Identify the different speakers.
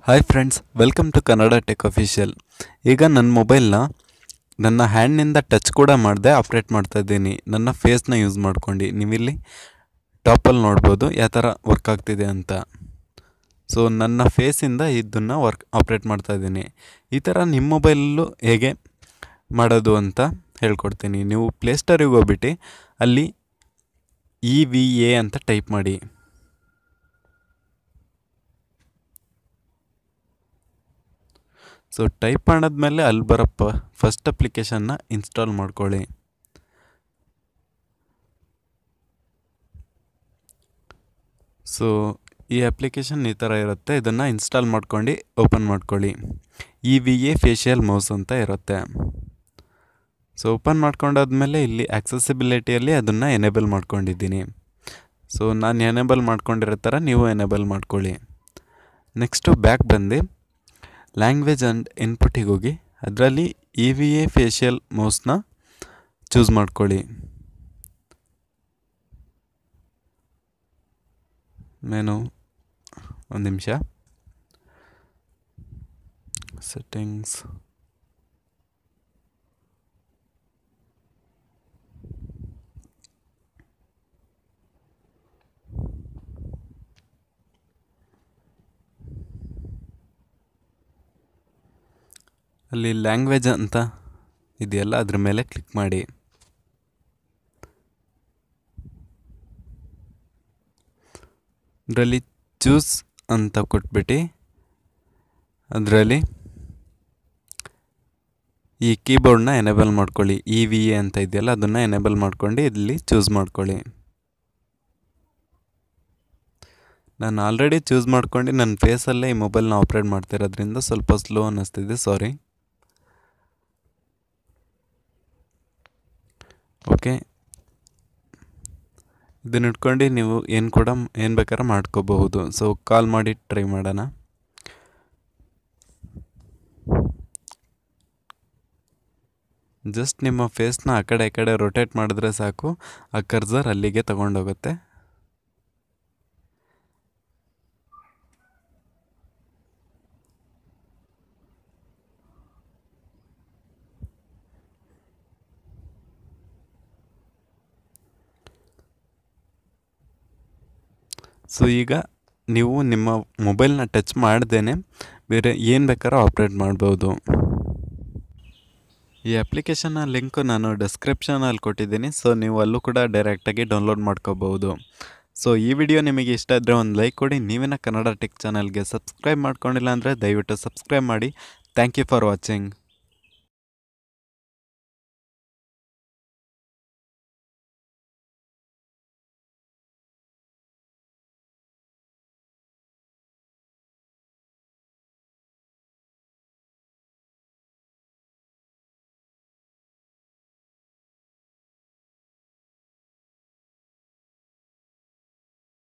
Speaker 1: hi friends welcome to Kannada tech official ಈಗ ನನ್ನ ಮೊಬೈಲ್ನ ನನ್ನ ಹ್ಯಾಂಡ್ನಿಂದ ಟಚ್ ಕೂಡ ಮಾಡದೆ ಆಪ್ರೇಟ್ ಮಾಡ್ತಾ ಇದ್ದೀನಿ ನನ್ನ ಫೇಸ್ನ ಯೂಸ್ ಮಾಡ್ಕೊಂಡು ನೀವಿಲ್ಲಿ ಟಾಪಲ್ಲಿ ನೋಡ್ಬೋದು ಯಾವ ಥರ ವರ್ಕ್ ಆಗ್ತಿದೆ ಅಂತ ಸೊ ನನ್ನ ಫೇಸಿಂದ ಇದನ್ನು ವರ್ಕ್ ಆಪ್ರೇಟ್ ಮಾಡ್ತಾ ಇದ್ದೀನಿ ಈ ಥರ ನಿಮ್ಮ ಮೊಬೈಲಲ್ಲೂ ಹೇಗೆ ಮಾಡೋದು ಅಂತ ಹೇಳ್ಕೊಡ್ತೀನಿ ನೀವು ಪ್ಲೇಸ್ಟೋರಿಗೆ ಹೋಗ್ಬಿಟ್ಟು ಅಲ್ಲಿ ಇ ವಿ ಎ ಅಂತ ಟೈಪ್ ಮಾಡಿ ಸೊ ಟೈಪ್ ಮಾಡಾದ್ಮೇಲೆ ಅಲ್ಲಿ ಬರೋ ಪ ಫಸ್ಟ್ ಅಪ್ಲಿಕೇಶನ್ನ ಇನ್ಸ್ಟಾಲ್ ಮಾಡ್ಕೊಳ್ಳಿ ಸೊ ಈ ಅಪ್ಲಿಕೇಶನ್ ಈ ಥರ ಇರುತ್ತೆ ಇದನ್ನು ಇನ್ಸ್ಟಾಲ್ ಮಾಡ್ಕೊಂಡು ಓಪನ್ ಮಾಡ್ಕೊಳ್ಳಿ E V A facial mouse ಅಂತ ಇರುತ್ತೆ ಸೊ ಓಪನ್ ಮಾಡ್ಕೊಂಡಾದ್ಮೇಲೆ ಇಲ್ಲಿ ಆಕ್ಸೆಸಿಬಿಲಿಟಿಯಲ್ಲಿ ಅದನ್ನು ಎನೇಬಲ್ ಮಾಡ್ಕೊಂಡಿದ್ದೀನಿ ಸೊ ನಾನು ಎನೇಬಲ್ ಮಾಡ್ಕೊಂಡಿರೋ ಥರ ನೀವು ಎನೇಬಲ್ ಮಾಡ್ಕೊಳ್ಳಿ ನೆಕ್ಸ್ಟು ಬ್ಯಾಕ್ ಬಂದು ಲ್ಯಾಂಗ್ವೇಜ್ ಆ್ಯಂಡ್ ಇನ್ಪುಟ್ಟಿಗೆ ಹೋಗಿ ಅದರಲ್ಲಿ ಇ ವಿ ಎ ಫೇಶಿಯಲ್ ಮೌಸ್ನ ಚೂಸ್ ಮಾಡ್ಕೊಳ್ಳಿ ಮೆನು ಒಂದು ನಿಮಿಷ ಸೆಟ್ಟಿಂಗ್ಸ್ ಅಲ್ಲಿ ಲ್ಯಾಂಗ್ವೇಜ್ ಅಂತ ಇದೆಯಲ್ಲ ಅದ್ರ ಮೇಲೆ ಕ್ಲಿಕ್ ಮಾಡಿ ಅದರಲ್ಲಿ ಚೂಸ್ ಅಂತ ಕೊಟ್ಬಿಟ್ಟು ಅದರಲ್ಲಿ ಈ ಕೀಬೋರ್ಡ್ನ ಎನೇಬಲ್ ಮಾಡ್ಕೊಳ್ಳಿ ಇ ವಿ ಎ ಅಂತ ಇದೆಯಲ್ಲ ಅದನ್ನು ಎನೇಬಲ್ ಮಾಡ್ಕೊಂಡು ಇಲ್ಲಿ ಚೂಸ್ ಮಾಡ್ಕೊಳ್ಳಿ ನಾನು ಆಲ್ರೆಡಿ ಚೂಸ್ ಮಾಡ್ಕೊಂಡು ನನ್ನ ಫೇಸಲ್ಲೇ ಈ ಮೊಬೈಲ್ನ ಆಪ್ರೇಟ್ ಮಾಡ್ತಿರೋದ್ರಿಂದ ಸ್ವಲ್ಪ ಸ್ಲೋ ಅನ್ನಿಸ್ತಿದೆ ಸಾರಿ ಓಕೆ ಇದನ್ನ ಇಟ್ಕೊಂಡು ನೀವು ಏನು ಕೂಡ ಏನು ಬೇಕಾದ್ರೆ ಮಾಡ್ಕೋಬಹುದು ಸೊ ಕಾಲ್ ಮಾಡಿ ಟ್ರೈ ಮಾಡೋಣ ಜಸ್ಟ್ ನಿಮ್ಮ ಫೇಸ್ನ ಆ ಕಡೆ ಈ ಕಡೆ ರೊಟೇಟ್ ಮಾಡಿದ್ರೆ ಸಾಕು ಆ ಕರ್ಸರ್ ಅಲ್ಲಿಗೆ ತಗೊಂಡೋಗುತ್ತೆ ಸೊ ಈಗ ನೀವು ನಿಮ್ಮ ಮೊಬೈಲ್ನ ಟಚ್ ಮಾಡ್ದೇ ಬೇರೆ ಏನು ಬೇಕಾದ್ರೂ ಆಪ್ರೇಟ್ ಮಾಡ್ಬೋದು ಈ ಅಪ್ಲಿಕೇಶನ್ನ ಲಿಂಕು ನಾನು ಡಿಸ್ಕ್ರಿಪ್ಷನಲ್ಲಿ ಕೊಟ್ಟಿದ್ದೀನಿ ಸೊ ನೀವು ಅಲ್ಲೂ ಕೂಡ ಡೈರೆಕ್ಟಾಗಿ ಡೌನ್ಲೋಡ್ ಮಾಡ್ಕೋಬೋದು ಸೊ ಈ ವಿಡಿಯೋ ನಿಮಗೆ ಇಷ್ಟ ಇದ್ದರೆ ಒಂದು ಲೈಕ್ ಕೊಡಿ ನೀವಿನ ಕನ್ನಡ ಟೆಕ್ ಚಾನಲ್ಗೆ ಸಬ್ಸ್ಕ್ರೈಬ್ ಮಾಡ್ಕೊಂಡಿಲ್ಲ ಅಂದರೆ ದಯವಿಟ್ಟು ಸಬ್ಸ್ಕ್ರೈಬ್ ಮಾಡಿ ಥ್ಯಾಂಕ್ ಯು ಫಾರ್ ವಾಚಿಂಗ್